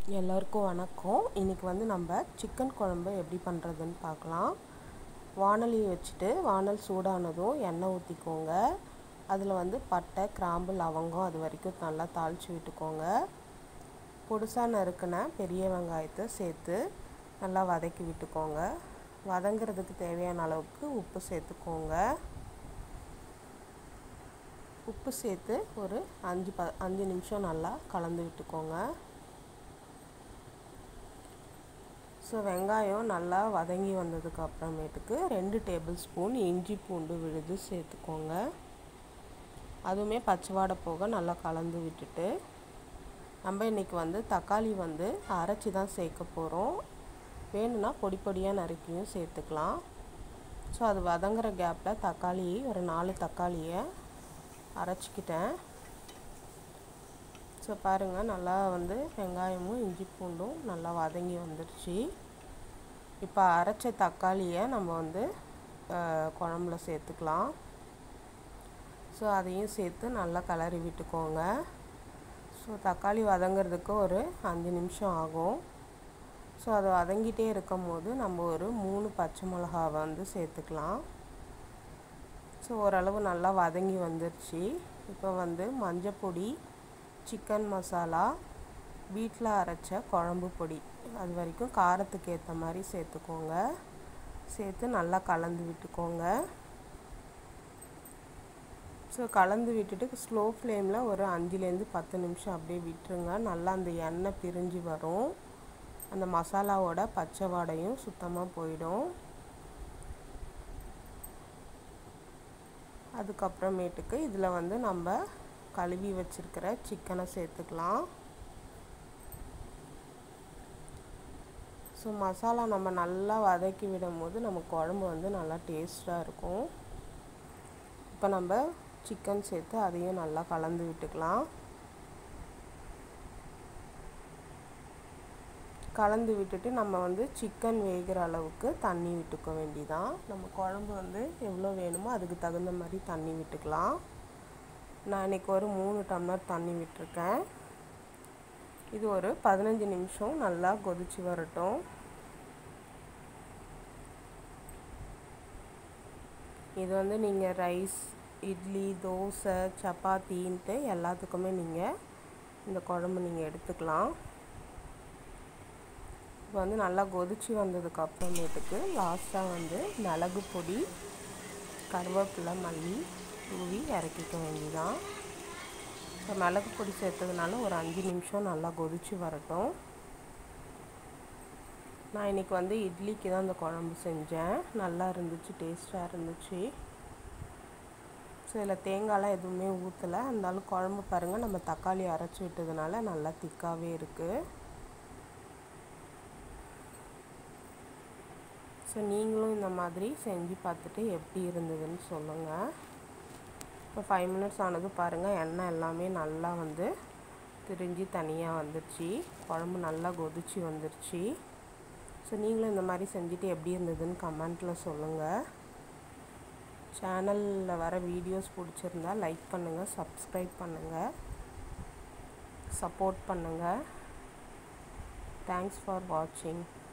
எல்லோருக்கும் வணக்கம் இன்றைக்கி வந்து நம்ம சிக்கன் குழம்பு எப்படி பண்ணுறதுன்னு பார்க்கலாம் வானொலி வச்சுட்டு வானல் சூடானதும் எண்ணெய் ஊற்றிக்கோங்க அதில் வந்து பட்டை கிராம்பு லவங்கம் அது வரைக்கும் நல்லா தாளித்து விட்டுக்கோங்க பொடுசாக நறுக்கின பெரிய வெங்காயத்தை சேர்த்து நல்லா வதக்கி விட்டுக்கோங்க வதங்கிறதுக்கு தேவையான அளவுக்கு உப்பு சேர்த்துக்கோங்க உப்பு சேர்த்து ஒரு அஞ்சு ப அஞ்சு நிமிஷம் நல்லா கலந்து விட்டுக்கோங்க ஸோ வெங்காயம் நல்லா வதங்கி வந்ததுக்கு அப்புறமேட்டுக்கு ரெண்டு டேபிள் ஸ்பூன் இஞ்சி பூண்டு விழுது சேர்த்துக்கோங்க அதுவுமே பச்சை வாடை போக நல்லா கலந்து விட்டுட்டு நம்ம இன்றைக்கி வந்து தக்காளி வந்து அரைச்சி தான் சேர்க்க போகிறோம் வேணும்னா பொடி பொடியாக நறுக்கியும் சேர்த்துக்கலாம் ஸோ அது வதங்குற கேப்பில் தக்காளி ஒரு நாலு தக்காளியை அரைச்சிக்கிட்டேன் ஸோ பாருங்கள் நல்லா வந்து வெங்காயமும் இஞ்சி பூண்டும் நல்லா வதங்கி வந்துடுச்சு இப்போ அரைச்ச தக்காளியை நம்ம வந்து குழம்புல சேர்த்துக்கலாம் ஸோ அதையும் சேர்த்து நல்லா கிளறி விட்டுக்கோங்க ஸோ தக்காளி வதங்கிறதுக்கு ஒரு அஞ்சு நிமிஷம் ஆகும் ஸோ அது வதங்கிட்டே இருக்கும் போது நம்ம ஒரு மூணு பச்சை மிளகாவை வந்து சேர்த்துக்கலாம் ஸோ ஓரளவு நல்லா வதங்கி வந்துருச்சு இப்போ வந்து மஞ்சள் பொடி சிக்கன் மசாலா வீட்டில் அரைச்ச குழம்பு பொடி அது வரைக்கும் காரத்துக்கு ஏற்ற மாதிரி சேர்த்துக்கோங்க சேர்த்து நல்லா கலந்து விட்டுக்கோங்க ஸோ கலந்து விட்டுட்டு ஸ்லோ ஃப்ளேமில் ஒரு அஞ்சுலேருந்து பத்து நிமிஷம் அப்படியே விட்டுருங்க நல்லா அந்த எண்ணெய் பிரிஞ்சு வரும் அந்த மசாலாவோட பச்சை வாடையும் சுத்தமாக போயிடும் அதுக்கப்புறமேட்டுக்கு இதில் வந்து நம்ம கழுவி வச்சுருக்கிற சிக்கனை சேர்த்துக்கலாம் ஸோ மசாலா நம்ம நல்லா வதக்கி விடும் போது நம்ம குழம்பு வந்து நல்லா டேஸ்ட்டாக இருக்கும் இப்போ நம்ம சிக்கன் சேர்த்து அதையும் நல்லா கலந்து விட்டுக்கலாம் கலந்து விட்டுட்டு நம்ம வந்து சிக்கன் வேகிற அளவுக்கு தண்ணி விட்டுக்க வேண்டிதான் நம்ம குழம்பு வந்து எவ்வளோ வேணுமோ அதுக்கு தகுந்த மாதிரி தண்ணி விட்டுக்கலாம் நான் இன்றைக்கி ஒரு மூணு டம்ளர் தண்ணி விட்டுருக்கேன் இது ஒரு பதினஞ்சு நிமிஷம் நல்லா கொதிச்சு வரட்டும் இது வந்து நீங்கள் ரைஸ் இட்லி தோசை சப்பாத்தின்ட்டு எல்லாத்துக்குமே நீங்கள் இந்த குழம்பு நீங்கள் எடுத்துக்கலாம் இப்போ வந்து நல்லா கொதிச்சு வந்ததுக்கு அப்புறமேட்டுக்கு லாஸ்ட்டாக வந்து மிளகு பொடி கருவேப்பிலை மல்லி தூவி இறக்கிக்க வேண்டியதான் இப்போ மிளகு பொடி சேர்த்ததுனால ஒரு அஞ்சு நிமிஷம் நல்லா கொதிச்சு வரட்டும் நான் இன்றைக்கி வந்து இட்லிக்கு தான் இந்த குழம்பு செஞ்சேன் நல்லா இருந்துச்சு டேஸ்ட்டாக இருந்துச்சு ஸோ இதில் தேங்காய்லாம் எதுவுமே ஊற்றலை இருந்தாலும் குழம்பு பாருங்கள் நம்ம தக்காளி அரைச்சி விட்டதுனால நல்லா திக்காகவே இருக்குது ஸோ நீங்களும் இந்த மாதிரி செஞ்சு பார்த்துட்டு எப்படி இருந்ததுன்னு சொல்லுங்கள் இப்போ ஃபைவ் மினிட்ஸ் ஆனது பாருங்கள் எண்ணெய் எல்லாமே நல்லா வந்து திரிஞ்சு தனியாக வந்துருச்சு குழம்பு நல்லா கொதிச்சு வந்துருச்சு ஸோ நீங்களும் இந்த மாதிரி செஞ்சுட்டு எப்படி இருந்ததுன்னு கமெண்ட்டில் சொல்லுங்கள் சேனலில் வர வீடியோஸ் பிடிச்சிருந்தா லைக் பண்ணுங்கள் சப்ஸ்கிரைப் பண்ணுங்கள் சப்போர்ட் பண்ணுங்கள் தேங்க்ஸ் ஃபார் வாட்சிங்